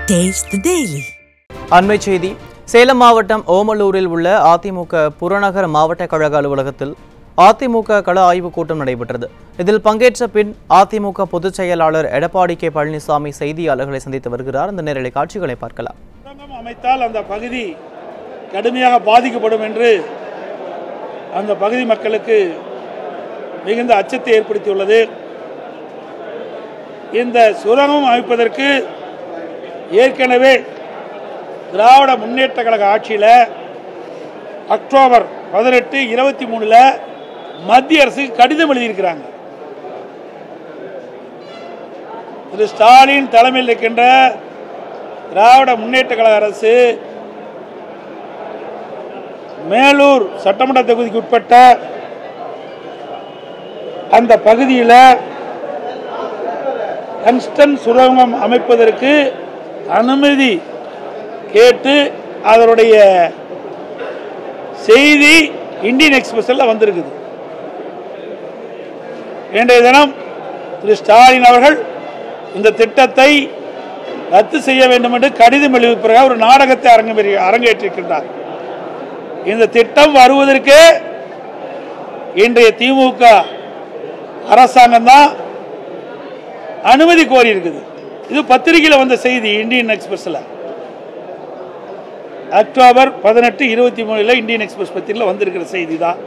Taste the Daily. அண்மை செய்தி சேலம் மாவட்டம் ஓமலூரில் உள்ள அதிமுக புறநகர் மாவட்ட கழக அலுவலகத்தில் அதிமுக கள ஆய்வுக் கூட்டம் நடைபெற்றது இதில் பங்கேற்ற பின் அதிமுக பொதுச் செயலாளர் எடப்பாடி கே பழனிசாமி செய்தியாளர்களை சந்தித்து வருகிறார் இந்த நேரலை காட்சிகளை பார்க்கலாம் சுரங்கம் அமைத்தால் அந்த பகுதி கடுமையாக பாதிக்கப்படும் என்று அந்த பகுதி மக்களுக்கு மிகுந்த அச்சத்தை ஏற்படுத்தியுள்ளது இந்த சுரங்கம் அமைப்பதற்கு ஏற்கனவே திராவிட முன்னேற்ற கழக ஆட்சியில் அக்டோபர் பதினெட்டு இருபத்தி மூணில் மத்திய அரசுக்கு கடிதம் எழுதியிருக்கிறாங்க திரு ஸ்டாலின் தலைமையில் இருக்கின்ற திராவிட முன்னேற்ற கழக அரசு மேலூர் சட்டமன்ற தொகுதிக்கு உட்பட்ட அந்த பகுதியில் கன்ஸ்டன் சுரங்கம் அமைப்பதற்கு அனுமதி கேட்டு அதனுடைய செய்தி இந்தியன் எக்ஸ்பிரஸில் வந்திருக்குது இன்றைய தினம் திரு ஸ்டாலின் அவர்கள் இந்த திட்டத்தை ரத்து செய்ய வேண்டும் என்று கடிதம் எழுதிய பிறகு ஒரு நாடகத்தை அரங்கேறி அரங்கேற்றிருக்கின்றார் இந்த திட்டம் வருவதற்கு இன்றைய திமுக அரசாங்கம் தான் அனுமதி கோரி இருக்குது இது பத்திரிகையில் வந்த செய்தி இந்தியன் எக்ஸ்பிரஸ்ல அக்டோபர் பதினெட்டு இருபத்தி மூணுல இந்தியன் எக்ஸ்பிரஸ் பத்திரிகையில் வந்திருக்கிற செய்தி தான்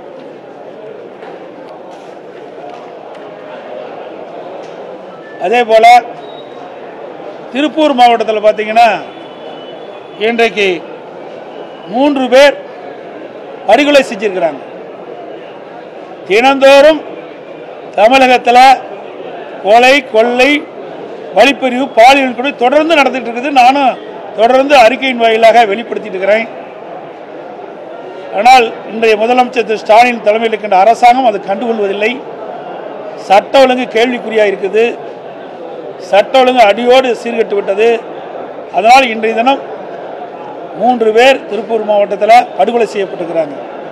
அதே போல திருப்பூர் மாவட்டத்தில் பார்த்தீங்கன்னா இன்றைக்கு மூன்று பேர் படுகொலை செஞ்சிருக்கிறாங்க தினந்தோறும் தமிழகத்தில் கொலை கொள்ளை வழிப்பறிவு பாலியல் கூட தொடர்ந்து நடந்துட்டு இருக்குது நானும் தொடர்ந்து அறிக்கையின் வாயிலாக வெளிப்படுத்திட்டு இருக்கிறேன் ஆனால் இன்றைய முதலமைச்சர் திரு ஸ்டாலின் தலைமையில் இருக்கின்ற அரசாங்கம் அதை கண்டுகொள்வதில்லை சட்ட ஒழுங்கு கேள்விக்குறியாக இருக்குது சட்ட ஒழுங்கு அடியோடு சீர்கட்டு விட்டது அதனால் இன்றைய தினம் மூன்று பேர் திருப்பூர் மாவட்டத்தில் படுகொலை செய்யப்பட்டிருக்கிறாங்க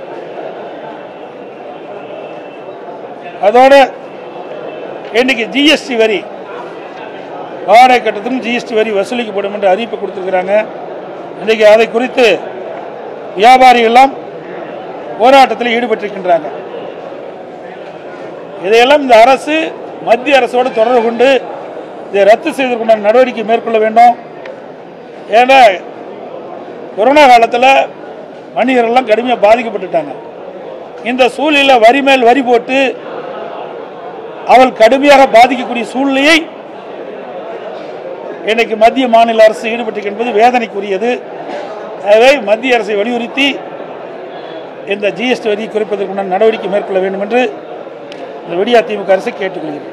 அதோட இன்னைக்கு ஜிஎஸ்டி வரி வாடகை கட்டணத்துக்கும் ஜிஎஸ்டி வரி வசூலிக்கப்படும் என்று அறிவிப்பு கொடுத்திருக்கிறாங்க இன்றைக்கு அதை குறித்து வியாபாரிகள்லாம் போராட்டத்தில் ஈடுபட்டிருக்கின்றாங்க இதையெல்லாம் இந்த அரசு மத்திய அரசோடு தொடர்பு கொண்டு இதை ரத்து செய்வதற்குண்டான நடவடிக்கை மேற்கொள்ள வேண்டும் ஏன்னா கொரோனா காலத்தில் வணிகர்கள்லாம் கடுமையாக பாதிக்கப்பட்டுட்டாங்க இந்த சூழ்நிலையில் வரி மேல் வரி போட்டு அவள் கடுமையாக பாதிக்கக்கூடிய சூழ்நிலையை இன்னைக்கு மத்திய மாநில அரசு ஈடுபட்டு என்பது வேதனைக்குரியது எனவே மத்திய அரசை வலியுறுத்தி இந்த ஜிஎஸ்டி வரி குறைப்பதற்குண்டான நடவடிக்கை மேற்கொள்ள வேண்டும் என்று இந்த விடியா திமுக அரசு கேட்டுக்கொள்கிறது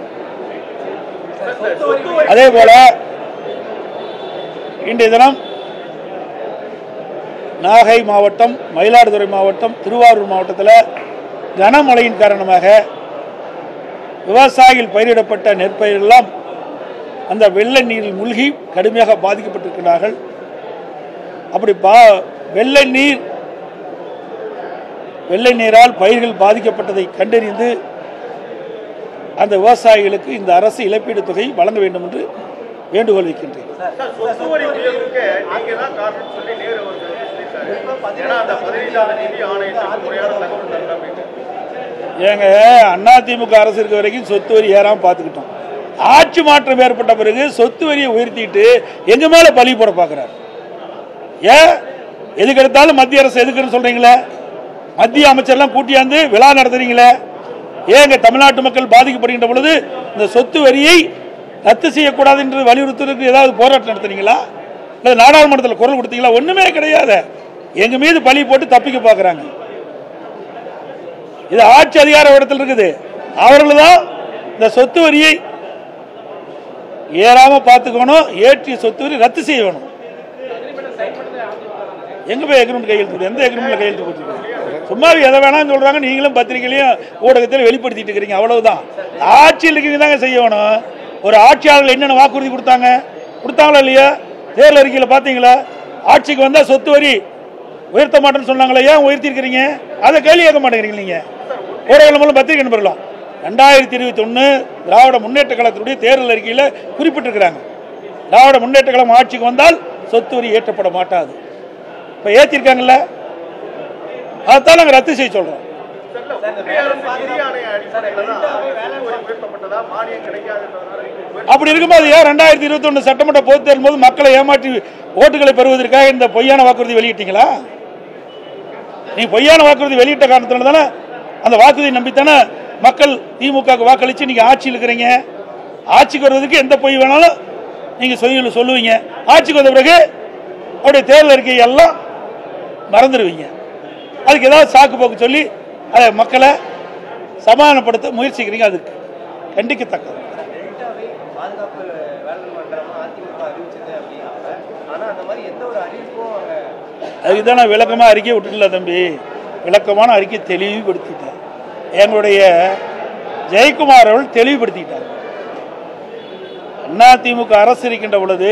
அதே போல இன்றைய தினம் நாகை மாவட்டம் மயிலாடுதுறை மாவட்டம் திருவாரூர் மாவட்டத்தில் கனமழையின் காரணமாக விவசாயிகள் பயிரிடப்பட்ட நெற்பயிரெல்லாம் அந்த வெள்ள நீரில் மூழ்கி கடுமையாக பாதிக்கப்பட்டிருக்கிறார்கள் அப்படி பா வெள்ளை நீர் வெள்ளை நீரால் பயிர்கள் பாதிக்கப்பட்டதை கண்டறிந்து அந்த விவசாயிகளுக்கு இந்த அரசு இழப்பீடு தொகை வழங்க வேண்டும் என்று வேண்டுகோள் வைக்கின்றேன் சொத்து வரி உயர்வுக்கு நீங்க தான் காரணம் சொல்லி நேரு அவர்கள் சொல்லியிருக்காரு ஏன்னா அந்த பதினைஞ்சாவது நிதி ஆணையத்துக்கு முறையான தகவல் தரல அப்படின்னு ஏங்க அதிமுக அரசு இருக்க வரைக்கும் சொத்து வரி ஏறாம பார்த்துக்கிட்டோம் ஆட்சி மாற்றம் ஏற்பட்ட பிறகு சொத்து வரியை உயர்த்திட்டு எங்க மேல பழி போட பார்க்கிறார் ஏன் எதுக்கு எடுத்தாலும் மத்திய அரசு எதுக்குன்னு சொல்றீங்களே மத்திய அமைச்சர்லாம் கூட்டியாந்து விழா நடத்துறீங்களே ஏங்க தமிழ்நாட்டு மக்கள் பாதிக்கப்படுகின்ற பொழுது இந்த சொத்து வரியை ரத்து செய்யக்கூடாது என்று வலியுறுத்துறதுக்கு ஏதாவது போராட்டம் நடத்துறீங்களா இல்லை நாடாளுமன்றத்தில் குரல் கொடுத்தீங்களா ஒண்ணுமே கிடையாது எங்க மீது பழி போட்டு தப்பிக்க பார்க்கறாங்க இது ஆட்சி அதிகார இடத்தில் இருக்குது அவர்கள் தான் இந்த சொத்து வரியை ஏறாம பார்த்துக்கணும் ஏற்றிய சொத்து வரி ரத்து செய்ய வேணும் எங்க போய் எக்ரிமெண்ட் கையெழுத்து போடு? எந்த எக்ரிமெண்ட்ல கையெழுத்து போட்டுருக்கீங்க சும்மா எதை வேணாம்னு சொல்றாங்க நீங்களும் பத்திரிகையிலையும் ஊடகத்தில் வெளிப்படுத்திட்டு இருக்கிறீங்க அவ்வளவுதான் ஆட்சியில் இருக்கீங்க தாங்க செய்யணும் ஒரு ஆட்சியாளர்கள் என்னென்ன வாக்குறுதி கொடுத்தாங்க கொடுத்தாங்களா இல்லையா தேர்தல் அறிக்கையில் பார்த்தீங்களா ஆட்சிக்கு வந்தா சொத்து வரி உயர்த்த மாட்டேன்னு சொன்னாங்களே ஏன் உயர்த்திருக்கிறீங்க அதை கேள்வி கேட்க மாட்டேங்கிறீங்க நீங்க ஊடகங்கள் மூலம் பத்திரிகை நம்பரலாம் ரெண்டாயிரத்தி இருபத்தி ஒன்று திராவிட முன்னேற்ற கழகத்தினுடைய தேர்தல் அறிக்கையில் குறிப்பிட்டிருக்கிறாங்க திராவிட முன்னேற்ற கழகம் ஆட்சிக்கு வந்தால் சொத்து வரி ஏற்றப்பட மாட்டாது இப்போ ஏற்றிருக்காங்கல்ல அதைத்தான் நாங்கள் ரத்து செய்ய சொல்கிறோம் ஒன்றிய அரசு நிதி ஆணைய அடிப்படையில் தான் சொத்து வரி உயர்த்தப்பட்டதா மானியம் கிடைக்காதுன்றதுனால உயர்த்த- அப்படி இருக்கும்போது ஏன் ரெண்டாயிரத்தி இருபத்தி ஒன்று சட்டமன்ற பொதுத் தேர்தல் போது மக்களை ஏமாற்றி ஓட்டுகளை பெறுவதற்காக இந்த பொய்யான வாக்குறுதி வெளியிட்டீங்களா நீ பொய்யான வாக்குறுதி வெளியிட்ட காரணத்தினால தானே அந்த வாக்குறுதியை நம்பித்தானே மக்கள் திமுகவுக்கு வாக்களித்து நீங்கள் ஆட்சியில் இருக்கிறீங்க ஆட்சிக்கு வருவதற்கு எந்த பொய் வேணாலும் நீங்கள் சொல்லி சொல்லுவீங்க ஆட்சிக்கு வந்த பிறகு அவருடைய தேர்தல் அறிக்கை எல்லாம் மறந்துடுவீங்க அதுக்கு ஏதாவது சாக்கு போக்கு சொல்லி அதை மக்களை சமாதானப்படுத்த முயற்சிக்கிறீங்க அதுக்கு கண்டிக்கத்தக்கது டெல்டாவை பாதுகாப்பு வேளாண் மண்டலமா அதிமுக அறிவிச்சது அப்படின்னாங்க ஆனா அந்த மாதிரி எந்த ஒரு அறிவிப்பும் அங்க அதுக்கு தான் நான் விளக்கமாக அறிக்கை விட்டுல தம்பி விளக்கமான அறிக்கை தெளிவுபடுத்திட்டேன் எங்களுடைய ஜெயக்குமார் அவர்கள் தெளிவுபடுத்திட்டார் அதிமுக அரசு இருக்கின்ற பொழுது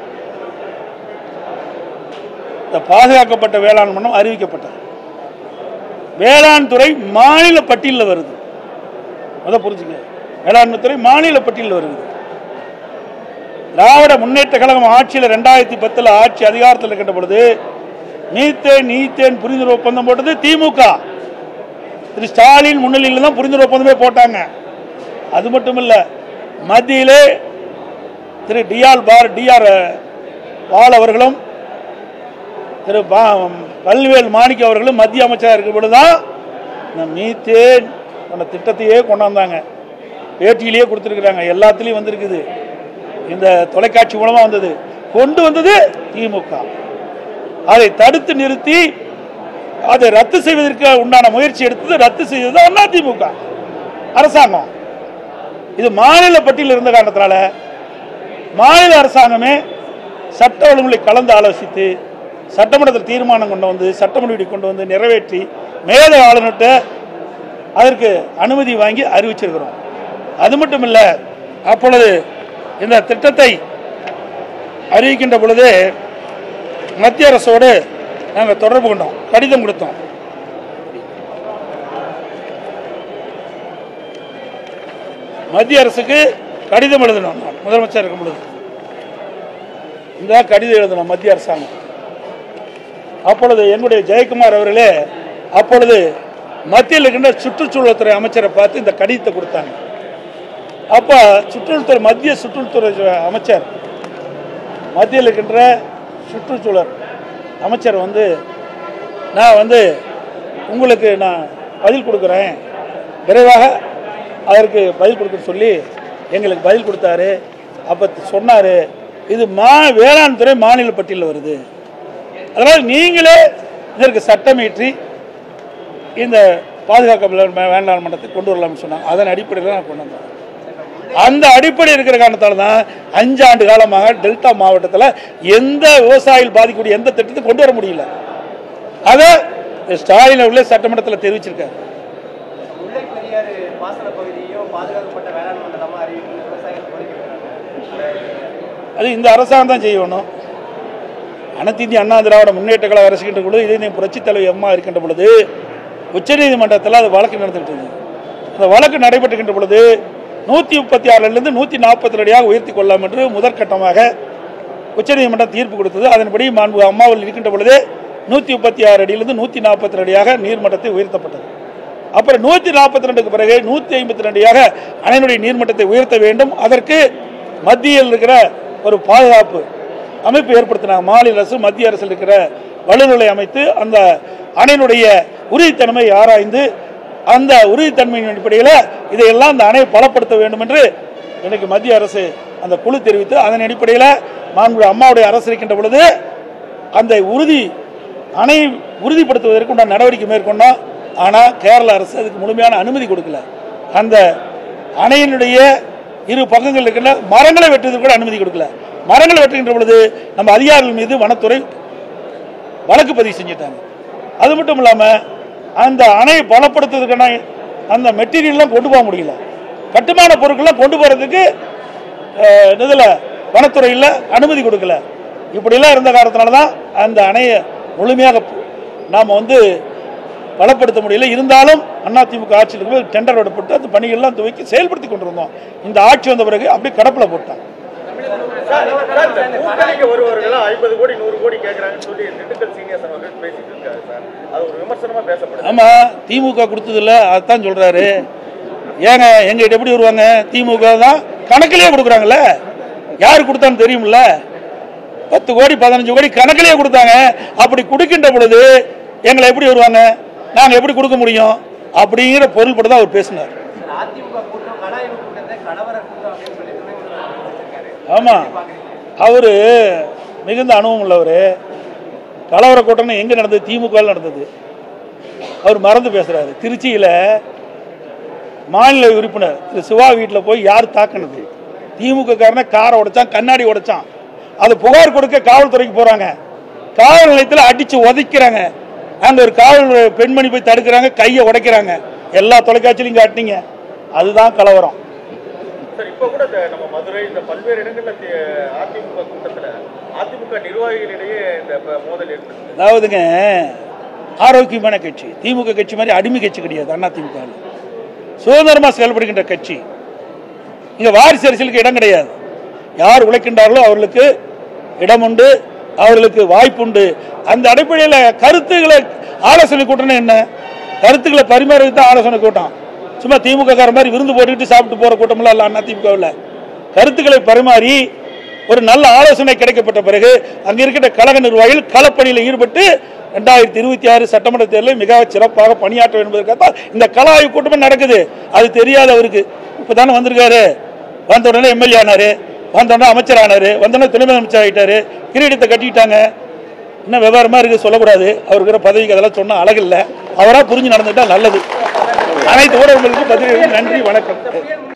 இந்த பாதுகாக்கப்பட்ட வேளாண் மன்றம் அறிவிக்கப்பட்டது வேளாண் துறை மாநில பட்டியலில் வருது முத புரிஞ்சுங்க வேளாண்மை துறை மாநில பட்டியலில் வருது திராவிட முன்னேற்ற கழகம் ஆட்சியில் ரெண்டாயிரத்தி பத்தில் ஆட்சி அதிகாரத்தில் இருக்கின்ற பொழுது மீத்தேன் நீத்தேன் புரிந்துணர்வு ஒப்பந்தம் போட்டது திமுக திரு ஸ்டாலின் முன்னிலையில் தான் புரிந்துணர்வு ஒப்பந்தமே போட்டாங்க அது மட்டும் இல்ல மத்தியிலே திரு டிஆர் பார் டிஆர் பால் அவர்களும் திரு பா- பல்வேல் மாணிக்க அவர்களும் மத்திய அமைச்சராக இருக்கும் பொழுதுதான் இந்த மீத்தேன் அந்த திட்டத்தையே கொண்டாந்தாங்க பேட்டியிலேயே கொடுத்துருக்குறாங்க எல்லாத்துலேயும் வந்திருக்குது இந்த தொலைக்காட்சி மூலமாக வந்தது கொண்டு வந்தது திமுக அதை தடுத்து நிறுத்தி அதை ரத்து செய்வதற்கு உண்டான முயற்சி எடுத்தது ரத்து செய்தது அதிமுக அரசாங்கம் இது மாநில பட்டியலில் இருந்த காரணத்தினால மாநில அரசாங்கமே சட்ட ஒழுங்குகளை கலந்து ஆலோசித்து சட்டமன்றத்தில் தீர்மானம் கொண்டு வந்து சட்டமன்ற கொண்டு வந்து நிறைவேற்றி மேலே ஆளுநர்கிட்ட அதற்கு அனுமதி வாங்கி அறிவிச்சிருக்கிறோம் அது மட்டும் இல்லை அப்பொழுது இந்த திட்டத்தை அறிவிக்கின்ற பொழுது மத்திய அரசோடு நாங்கள் தொடர்பு கொண்டோம் கடிதம் கொடுத்தோம் மத்திய அரசுக்கு கடிதம் எழுதணும் நான் முதலமைச்சர் இருக்கும் பொழுது இந்த கடிதம் எழுதணும் மத்திய அரசாங்கம் அப்பொழுது என்னுடைய ஜெயக்குமார் அவர்களே அப்பொழுது மத்தியில் இருக்கின்ற சுற்றுச்சூழல்துறை அமைச்சரை பார்த்து இந்த கடிதத்தை கொடுத்தாங்க அப்போ சுற்றுச்சூழல்துறை மத்திய சுற்றுச்சூழல் அமைச்சர் மத்தியில் இருக்கின்ற சுற்றுச்சூழல் அமைச்சர் வந்து நான் வந்து உங்களுக்கு நான் பதில் கொடுக்குறேன் விரைவாக அதற்கு பதில் கொடுக்க சொல்லி எங்களுக்கு பதில் கொடுத்தாரு அப்போ சொன்னார் இது மா வேளாண் துறை மாநில பட்டியலில் வருது அதனால் நீங்களே இதற்கு சட்டம் இயற்றி இந்த பாதுகாக்கப்பட்ட வேளாண் மன்றத்தை கொண்டு வரலாம்னு சொன்னாங்க அதன் அடிப்படையில் நான் கொண்டு வந்தேன் அந்த அடிப்படை இருக்கிற காரணத்தால தான் அஞ்சு ஆண்டு காலமாக டெல்டா மாவட்டத்தில் எந்த விவசாயிகள் பாதிக்கக்கூடிய எந்த திட்டத்தையும் கொண்டு வர முடியல அதை ஸ்டாலின் அவர்களே சட்டமன்றத்தில் தெரிவிச்சிருக்காரு முல்லை பெரியாறு பாசன பகுதியையும் பாதுகாக்கப்பட்ட வேளாண் மண்டலமா அறிவிக்கணும் விவசாயிகள் கோரிக்கை வைக்கிறாங்க. அது இந்த அரசாங்கம் தான் செய்யணும் அனைத்து இந்திய அண்ணா திராவிட முன்னேற்ற கழக அரசுகின்ற பொழுது இதே புரட்சித் தலைவர் அம்மா இருக்கின்ற பொழுது உச்சநீதிமன்றத்தில் அது வழக்கு நடந்துகிட்டு இருந்தது அந்த வழக்கு நடைபெற்றுகின்ற பொழுது நூற்றி முப்பத்தி ஆறிலிருந்து நூற்றி நாற்பத்தி ரெடியாக உயர்த்தி கொள்ளலாம் என்று முதற்கட்டமாக உச்சநீதிமன்றம் தீர்ப்பு கொடுத்தது அதன்படி மாண்பு அம்மாவில் இருக்கின்ற பொழுது நூற்றி முப்பத்தி ஆறு அடியிலிருந்து நூற்றி நாற்பத்தி ரெடியாக நீர்மட்டத்தை உயர்த்தப்பட்டது அப்புறம் நூற்றி நாற்பத்தி ரெண்டுக்கு பிறகு நூற்றி ஐம்பத்தி ரெண்டியாக அணையினுடைய நீர்மட்டத்தை உயர்த்த வேண்டும் அதற்கு மத்தியில் இருக்கிற ஒரு பாதுகாப்பு அமைப்பு ஏற்படுத்தினாங்க மாநில அரசு மத்திய அரசில் இருக்கிற வல்லுநர்களை அமைத்து அந்த அணையினுடைய உறுதித்தன்மை ஆராய்ந்து அந்த உறுதித்தன்மையின் அடிப்படையில் இதையெல்லாம் அந்த அணையை பலப்படுத்த வேண்டும் என்று இன்னைக்கு மத்திய அரசு அந்த குழு தெரிவித்து அதன் அடிப்படையில் மாண்பு அம்மாவுடைய அரசு இருக்கின்ற பொழுது அந்த உறுதி அணையை உறுதிப்படுத்துவதற்கு உண்டான நடவடிக்கை மேற்கொண்டோம் ஆனால் கேரள அரசு அதுக்கு முழுமையான அனுமதி கொடுக்கல அந்த அணையினுடைய இரு பக்கங்கள் இருக்கின்ற மரங்களை வெட்டுவதற்கு கூட அனுமதி கொடுக்கல மரங்களை வெட்டுகின்ற பொழுது நம்ம அதிகாரிகள் மீது வனத்துறை வழக்கு பதிவு செஞ்சிட்டாங்க அது மட்டும் இல்லாமல் அந்த அணையை பலப்படுத்துவதற்கான அந்த மெட்டீரியல்லாம் கொண்டு போக முடியல கட்டுமான பொருட்கள்லாம் கொண்டு போகிறதுக்கு இதில் வனத்துறையில் அனுமதி கொடுக்கல இப்படிலாம் இருந்த காரணத்தினால தான் அந்த அணையை முழுமையாக நாம் வந்து பலப்படுத்த முடியல இருந்தாலும் அதிமுக ஆட்சியில் இருக்கும்போது டெண்டர் விடப்பட்டு அந்த பணிகள்லாம் துவக்கி செயல்படுத்தி கொண்டிருந்தோம் இந்த ஆட்சி வந்த பிறகு அப்படியே கடப்பில் போட்டாங்க கூட்டணிக்கு வருவர்கள் ஐம்பது கோடி நூறு கோடி கேட்கறாங்கன்னு சொல்லி திண்டுக்கல் சீனியர்ஸ் அவர்கள் பேசிட்டு இருக்காரு சார் அது ஒரு விமர்சனமா பேசப்படுது ஆமா திமுக கொடுத்ததில்ல அதான் சொல்றாரு ஏங்க எங்கிட்ட எப்படி வருவாங்க திமுக தான் கணக்கிலேயே கொடுக்குறாங்கல்ல யார் கொடுத்தான்னு தெரியும்ல பத்து கோடி பதினஞ்சு கோடி கணக்கிலேயே கொடுத்தாங்க அப்படி கொடுக்கின்ற பொழுது எங்களை எப்படி வருவாங்க நாங்க எப்படி கொடுக்க முடியும் அப்படிங்கிற பொருள்பட தான் அவர் பேசினார் அதிமுக கூட்டம் கலாய்வு கூட்டத்தை கலவர கூட்டம் அப்படின்னு சொல்லி துணை முதல்வர் அறிவிச்சிருக்காரு ஆமா அவரு மிகுந்த அனுபவம் உள்ளவர் கலவர கூட்டம்னு எங்க நடந்தது திமுக நடந்தது அவர் மறந்து பேசுறாரு திருச்சியில மாநில உறுப்பினர் திரு சிவா வீட்டில் போய் யார் தாக்குனது திமுக காரனை காரை உடைச்சான் கண்ணாடி உடைச்சான் அது புகார் கொடுக்க காவல்துறைக்கு போறாங்க காவல் நிலையத்தில் அடிச்சு உதைக்கிறாங்க அங்க ஒரு காவல் பெண்மணி போய் தடுக்கிறாங்க கையை உடைக்கிறாங்க எல்லா தொலைக்காட்சியிலையும் காட்டினீங்க அதுதான் கலவரம் சார் இப்ப கூட இந்த நம்ம மதுரை இந்த பல்வேறு இடங்கள்ல தி- அதிமுக கூட்டத்துல அதிமுக நிர்வாகிகளிடையே இந்த ப- மோதல் இருந்தது அதாவதுங்க ஆரோக்கியமான கட்சி திமுக கட்சி மாதிரி அடிமை கட்சி கிடையாது அண்ணா திமுக சுதந்திரமா செயல்படுகின்ற கட்சி இங்க வாரிசு அரசியலுக்கு இடம் கிடையாது யார் உழைக்கின்றார்களோ அவர்களுக்கு இடம் உண்டு அவர்களுக்கு வாய்ப்புண்டு அந்த அடிப்படையில் கருத்துக்களை ஆலோசனை கூட்டம்னு என்ன கருத்துக்களை பரிமாறதுக்கு தான் ஆலோசனை கூட்டம் சும்மா திமுக கார மாதிரி விருந்து போட்டுக்கிட்டு சாப்பிட்டு போற கூட்டம்லாம் இல்லை அண்ணா திமுகவில் கருத்துக்களை பரிமாறி ஒரு நல்ல ஆலோசனை கிடைக்கப்பட்ட பிறகு அங்க இருக்கின்ற கழக நிர்வாகிகள் களப்பணியில் ஈடுபட்டு ரெண்டாயிரத்தி இருபத்தி ஆறு சட்டமன்ற தேர்தலில் மிக சிறப்பாக பணியாற்ற வேண்டும் என்பதற்காக தான் இந்த கல ஆய்வு கூட்டமே நடக்குது அது தெரியாத அவருக்கு இப்பதானே வந்திருக்காரு வந்த உடனே எம்எல்ஏ ஆனாரு வந்த உடனே அமைச்சர் ஆனாரு வந்த உடனே துணை அமைச்சர் ஆயிட்டாரு கிரீடத்தை கட்டிட்டாங்க இன்னும் விவரமா இருக்கு சொல்லக்கூடாது அவருக்கு பதவிக்கு அதெல்லாம் சொன்னா அழகில்லை அவரா புரிஞ்சு நடந்துட்டா நல்லது அனைத்து ஊடகங்களுக்கும் பதில் நன்றி வணக்கம்